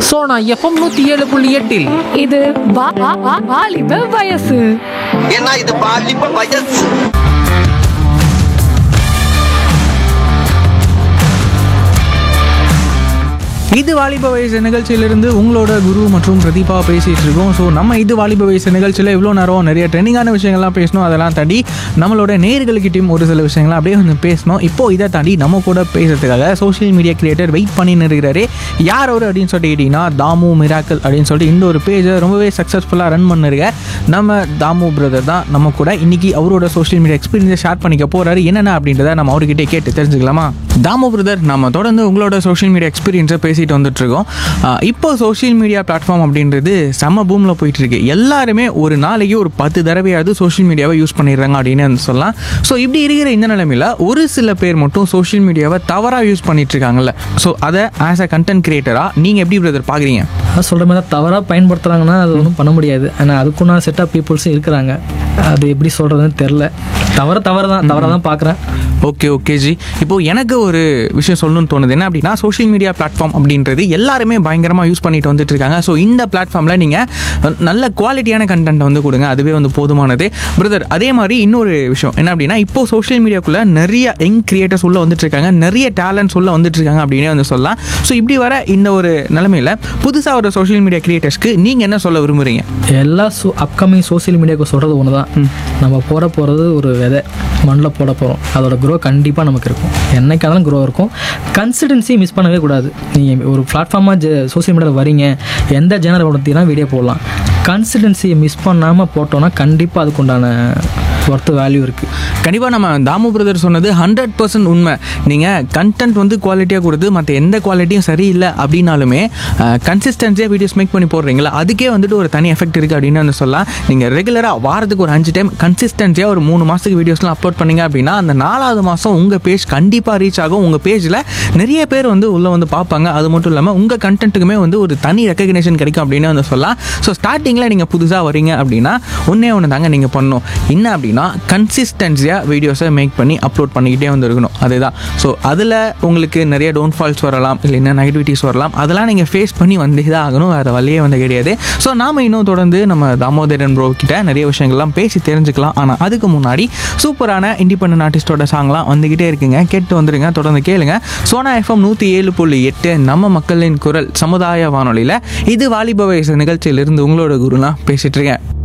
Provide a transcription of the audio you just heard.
Sona FM நூத்தி ஏழு புள்ளி எட்டில் இது வா- வா- வா- வாலிப வயசு ஏன்னா இது பாலிப்ப வயசு இது வாலிப வயசு நிகழ்ச்சியிலிருந்து உங்களோட குரு மற்றும் பிரதீபா பேசிட்டு இருக்கோம் ஸோ நம்ம இது வாலிப வயசு நிகழ்ச்சியில் இவ்வளோ நேரம் நிறைய ட்ரெண்டிங்கான விஷயங்கள்லாம் பேசணும் அதெல்லாம் தாண்டி நம்மளோட நேர்களுக்கிட்டையும் ஒரு சில விஷயங்கள்லாம் அப்படியே வந்து பேசணும் இப்போ இதை தாண்டி நம்ம கூட பேசுறதுக்காக சோஷியல் மீடியா கிரியேட்டர் வெயிட் பண்ணி இருக்கிறாரு யார் அவர் அப்படின்னு சொல்லிட்டு கேட்டிங்கன்னா தாமு மிராக்கல் அப்படின்னு சொல்லிட்டு இந்த ஒரு பேஜை ரொம்பவே சக்ஸஸ்ஃபுல்லாக ரன் பண்ணிருக்க நம்ம தாமு பிரதர் தான் நம்ம கூட இன்னைக்கு அவரோட சோஷியல் மீடியா எக்ஸ்பீரியன்ஸை ஷேர் பண்ணிக்க போறாரு என்னென்ன அப்படின்றத நம்ம அவர்கிட்ட கேட்டு தெரிஞ்சுக்கலாமா தாமு பிரதர் நம்ம தொடர்ந்து உங்களோட சோஷியல் மீடியா எக்ஸ்பீரியன்ஸை பேசிட்டு வந்துட்டு இருக்கோம் ஆஹ் இப்போ சோஷியல் மீடியா பிளாட்ஃபார்ம் அப்படின்றது செம்ம பூமில் போயிட்டு இருக்கு எல்லாருமே ஒரு நாளைக்கு ஒரு பத்து தடவையாவது சோஷியல் மீடியாவை யூஸ் பண்ணிடுறாங்க அப்படின்னு வந்து சொல்லலாம் ஸோ இப்படி இருக்கிற இந்த நிலைமையில் ஒரு சில பேர் மட்டும் சோஷியல் மீடியாவை தவறாக யூஸ் பண்ணிட்டு இருக்காங்கல்ல ஸோ அதை ஆஸ் அ கண்டென்ட் கிரியேட்டராக நீங்கள் எப்படி பிரதர் பார்க்குறீங்க அதான் சொல்கிற மாதிரி தவறாக பயன்படுத்துகிறாங்கன்னா அது ஒன்றும் பண்ண முடியாது ஆனால் அதுக்குன்னா செட் ஆஃப் பீப்புள்ஸும் இருக்கிறாங்க அது எப்படி சொல்கிறதுன்னு தெரில தவறு தவறு தான் தவறாக தான் பார்க்குறேன் ஓகே ஓகே ஜி இப்போ எனக்கு ஒரு விஷயம் சொல்லணும்னு தோணுது என்ன அப்படின்னா சோஷியல் மீடியா பிளாட்ஃபார்ம் அப்படின்றது எல்லாருமே பயங்கரமாக யூஸ் பண்ணிட்டு வந்துட்டு இருக்காங்க ஸோ இந்த பிளாட்ஃபார்மில் நீங்கள் நல்ல குவாலிட்டியான கண்டென்ட் வந்து கொடுங்க அதுவே வந்து போதுமானது பிரதர் அதே மாதிரி இன்னொரு விஷயம் என்ன அப்படின்னா இப்போ சோஷியல் மீடியாக்குள்ளே நிறைய யங் கிரியேட்டர்ஸ் உள்ள வந்துட்டு இருக்காங்க நிறைய டேலண்ட்ஸ் உள்ள வந்துட்டு இருக்காங்க அப்படின்னே வந்து சொல்லலாம் ஸோ இப்படி வர இந்த ஒரு நிலமையில புதுசாக ஒரு சோஷியல் மீடியா கிரியேட்டர்ஸ்க்கு நீங்கள் என்ன சொல்ல விரும்புறீங்க எல்லா சோ அப்கமிங் சோஷியல் மீடியாவுக்கு சொல்கிறது ஒன்று தான் நம்ம போட போகிறது ஒரு விதை மண்ணில் போட போகிறோம் அதோட க்ரோ கண்டிப்பாக நமக்கு இருக்கும் என்னைக்காலும் க்ரோ இருக்கும் கன்சிடென்சி மிஸ் பண்ணவே கூடாது நீங்கள் ஒரு பிளாட்ஃபார்மாக சோஷியல் மீடியாவில் வரீங்க எந்த ஜேனரை பற்றினா வீடியோ போடலாம் கன்சிடென்சியை மிஸ் பண்ணாமல் போட்டோன்னா கண்டிப்பாக அதுக்குண்டான ஒர்த்து வேல்யூ இருக்குது கண்டிப்பாக நம்ம தாமு பிரதர் சொன்னது ஹண்ட்ரட் பர்சன்ட் உண்மை நீங்கள் கண்டென்ட் வந்து குவாலிட்டியாக கொடுத்து மற்ற எந்த குவாலிட்டியும் சரியில்லை அப்படின்னாலுமே கன்சிஸ்டன்சியாக வீடியோஸ் மேக் பண்ணி போடுறீங்களா அதுக்கே வந்துட்டு ஒரு தனி எஃபெக்ட் இருக்குது அப்படின்னு வந்து சொல்லலாம் நீங்கள் ரெகுலராக வாரத்துக்கு ஒரு அஞ்சு டைம் கன்சிஸ்டன்சியாக ஒரு மூணு மாதத்துக்கு வீடியோஸ்லாம் அப்லோட் பண்ணீங்க அப்படின்னா அந்த நாலாவது மாதம் உங்கள் பேஜ் கண்டிப்பாக ரீச் ஆகும் உங்கள் பேஜில் நிறைய பேர் வந்து உள்ளே வந்து பார்ப்பாங்க அது மட்டும் இல்லாமல் உங்கள் கண்டென்ட்டுக்குமே வந்து ஒரு தனி ரெக்கக்னேஷன் கிடைக்கும் அப்படின்னு வந்து சொல்லலாம் ஸோ ஸ்டார்டிங்கில் நீங்கள் புதுசாக வரீங்க அப்படின்னா ஒன்றே ஒன்று தாங்க நீங்கள் பண்ணணும் என்ன அப்படின்னா கன்சிஸ்டன்சியாக வீடியோஸை மேக் பண்ணி அப்லோட் பண்ணிக்கிட்டே வந்து இருக்கணும் அதுதான் ஸோ அதில் உங்களுக்கு நிறைய டவுன்ஃபால்ஸ் வரலாம் இல்லைன்னா நெகட்டிவிட்டிஸ் வரலாம் அதெல்லாம் நீங்கள் ஃபேஸ் பண்ணி வந்தே தான் ஆகணும் வேறு வழியே வந்து கிடையாது ஸோ நாம் இன்னும் தொடர்ந்து நம்ம தாமோதரன் ப்ரோ கிட்ட நிறைய விஷயங்கள்லாம் பேசி தெரிஞ்சுக்கலாம் ஆனால் அதுக்கு முன்னாடி சூப்பரான இண்டிபெண்டன்ட் ஆர்டிஸ்டோட சாங்லாம் வந்துக்கிட்டே இருக்குங்க கேட்டு வந்துருங்க தொடர்ந்து கேளுங்க சோனா எஃப்எம் நூற்றி ஏழு புள்ளி எட்டு நம்ம மக்களின் குரல் சமுதாய வானொலியில் இது வாலிப வயசு நிகழ்ச்சியிலிருந்து உங்களோட குருனா பேசிட்டு இருக்கேன்